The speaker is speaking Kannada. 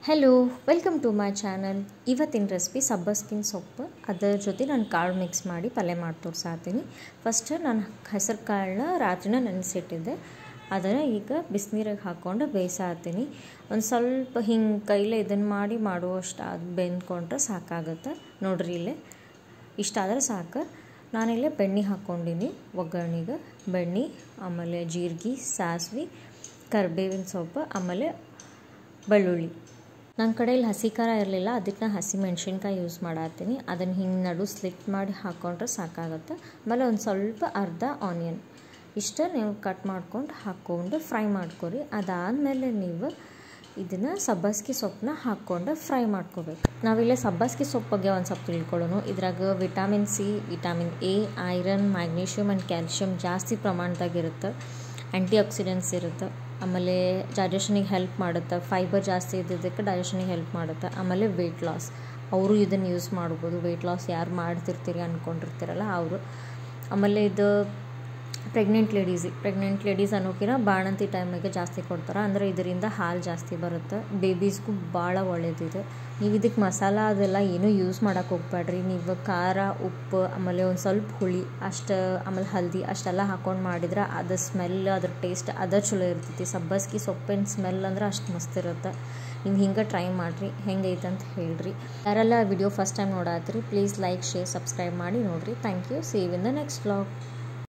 hello welcome to my channel ಇವತ್ತಿನ ರೆಸಿಪಿ ಸಬ್ಬಸ್ಗಿನ ಸೊಪ್ಪು ಅದರ ಜೊತೆ ನಾನು ಕಾಳು ಮಿಕ್ಸ್ ಮಾಡಿ ಪಲ್ಯ ಮಾಡಿ ತೋರಿಸಾತೀನಿ ಫಸ್ಟ್ ನಾನು ಹೆಸರು ಕಾಳನ್ನ ರಾತ್ರಿನ ನೆನೆಸಿಟ್ಟಿದ್ದೆ ಅದನ್ನು ಈಗ ಬಿಸಿನೀರಿಗೆ ಹಾಕ್ಕೊಂಡು ಬೇಯಿಸಾತೀನಿ ಒಂದು ಸ್ವಲ್ಪ ಹಿಂಗೆ ಕೈಲೇ ಇದನ್ನು ಮಾಡಿ ಮಾಡುವಷ್ಟು ಅದು ಬೆಂದ್ಕೊಂಡ್ರೆ ಸಾಕಾಗುತ್ತೆ ನೋಡ್ರಿ ಇಲ್ಲೇ ಇಷ್ಟಾದರೆ ಸಾಕು ನಾನಿಲ್ಲೇ ಬೆಣ್ಣೆ ಹಾಕ್ಕೊಂಡಿನಿ ಒಗ್ಗರಣೆಗೆ ಬೆಣ್ಣೆ ಆಮೇಲೆ ಜೀರಿಗೆ ಸಾಸಿವೆ ಕರಿಬೇವಿನ ಸೊಪ್ಪು ಆಮೇಲೆ ಬೆಳ್ಳುಳ್ಳಿ ನನ್ನ ಕಡೆಯಲ್ಲಿ ಹಸಿ ಖಾರ ಇರಲಿಲ್ಲ ಅದಕ್ಕೆ ನಾನು ಹಸಿ ಮೆಣಸಿನ್ಕಾಯಿ ಯೂಸ್ ಮಾಡತ್ತೀನಿ ಅದನ್ನು ಹಿಂಗೆ ನಡು ಸ್ಲಿಟ್ ಮಾಡಿ ಹಾಕ್ಕೊಂಡ್ರೆ ಸಾಕಾಗುತ್ತೆ ಆಮೇಲೆ ಒಂದು ಸ್ವಲ್ಪ ಅರ್ಧ ಆನಿಯನ್ ಇಷ್ಟ ನೀವು ಕಟ್ ಮಾಡ್ಕೊಂಡು ಹಾಕ್ಕೊಂಡು ಫ್ರೈ ಮಾಡ್ಕೊರಿ ಅದಾದಮೇಲೆ ನೀವು ಇದನ್ನು ಸಬ್ಬಸ್ಗಿ ಸೊಪ್ಪನ್ನ ಹಾಕ್ಕೊಂಡು ಫ್ರೈ ಮಾಡ್ಕೋಬೇಕು ನಾವಿಲ್ಲೇ ಸಬ್ಬಸ್ಗಿ ಸೊಪ್ಪು ಬಗ್ಗೆ ಒಂದು ಸ್ವಲ್ಪ ತಿಳ್ಕೊಳ್ಳೋಣ ಇದ್ರಾಗ vitamin C vitamin A iron magnesium and calcium ಜಾಸ್ತಿ ಪ್ರಮಾಣದಾಗಿರುತ್ತೆ ಆ್ಯಂಟಿ ಆಕ್ಸಿಡೆಂಟ್ಸ್ ಇರುತ್ತೆ ಆಮೇಲೆ ಡೈಜೆಷನಿಗೆ ಹೆಲ್ಪ್ ಮಾಡುತ್ತೆ ಫೈಬರ್ ಜಾಸ್ತಿ ಇದ್ದಿದ್ದಕ್ಕೆ ಡೈಜೆಷನಿಗೆ ಹೆಲ್ಪ್ ಮಾಡುತ್ತೆ ಆಮೇಲೆ ವೆಯ್ಟ್ ಲಾಸ್ ಅವರು ಇದನ್ನು ಯೂಸ್ ಮಾಡ್ಬೋದು ವೆಯ್ಟ್ ಲಾಸ್ ಯಾರು ಮಾಡ್ತಿರ್ತೀರಿ ಅಂದ್ಕೊಂಡಿರ್ತೀರಲ್ಲ ಅವರು ಆಮೇಲೆ ಇದು ಪ್ರೆಗ್ನೆಂಟ್ ಲೇಡೀಸಿಗೆ ಪ್ರೆಗ್ನೆಂಟ್ ಲೇಡೀಸ್ ಅನ್ನೋಕಿನ ಬಾಣಂತಿ ಟೈಮಿಗೆ ಜಾಸ್ತಿ ಕೊಡ್ತಾರೆ ಅಂದರೆ ಇದರಿಂದ ಹಾಲು ಜಾಸ್ತಿ ಬರುತ್ತೆ ಬೇಬೀಸ್ಗೂ ಭಾಳ ಒಳ್ಳೇದಿದೆ ನೀವು ಇದಕ್ಕೆ ಮಸಾಲ ಅದೆಲ್ಲ ಏನೂ ಯೂಸ್ ಮಾಡೋಕೆ ಹೋಗ್ಬೇಡ್ರಿ ನೀವು ಖಾರ ಉಪ್ಪು ಆಮೇಲೆ ಒಂದು ಸ್ವಲ್ಪ ಹುಳಿ ಅಷ್ಟು ಆಮೇಲೆ ಹಲ್ದಿ ಅಷ್ಟೆಲ್ಲ ಹಾಕ್ಕೊಂಡು ಮಾಡಿದ್ರೆ ಅದು ಸ್ಮೆಲ್ ಅದ್ರ ಟೇಸ್ಟ್ ಅದ ಚಲೋ ಇರ್ತೈತಿ ಸಬ್ಬಸ್ಗಿ ಸೊಪ್ಪಿನ ಸ್ಮೆಲ್ ಅಂದ್ರೆ ಅಷ್ಟು ಮಸ್ತ್ ಇರುತ್ತೆ ನೀವು ಹಿಂಗೆ ಟ್ರೈ ಮಾಡಿರಿ ಹೆಂಗೈತೆ ಅಂತ ಹೇಳ್ರಿ ಯಾರೆಲ್ಲ ವಿಡಿಯೋ ಫಸ್ಟ್ ಟೈಮ್ ನೋಡತ್ರಿ ಪ್ಲೀಸ್ ಲೈಕ್ ಶೇರ್ ಸಬ್ಸ್ಕ್ರೈಬ್ ಮಾಡಿ ನೋಡಿರಿ thank you see in the next vlog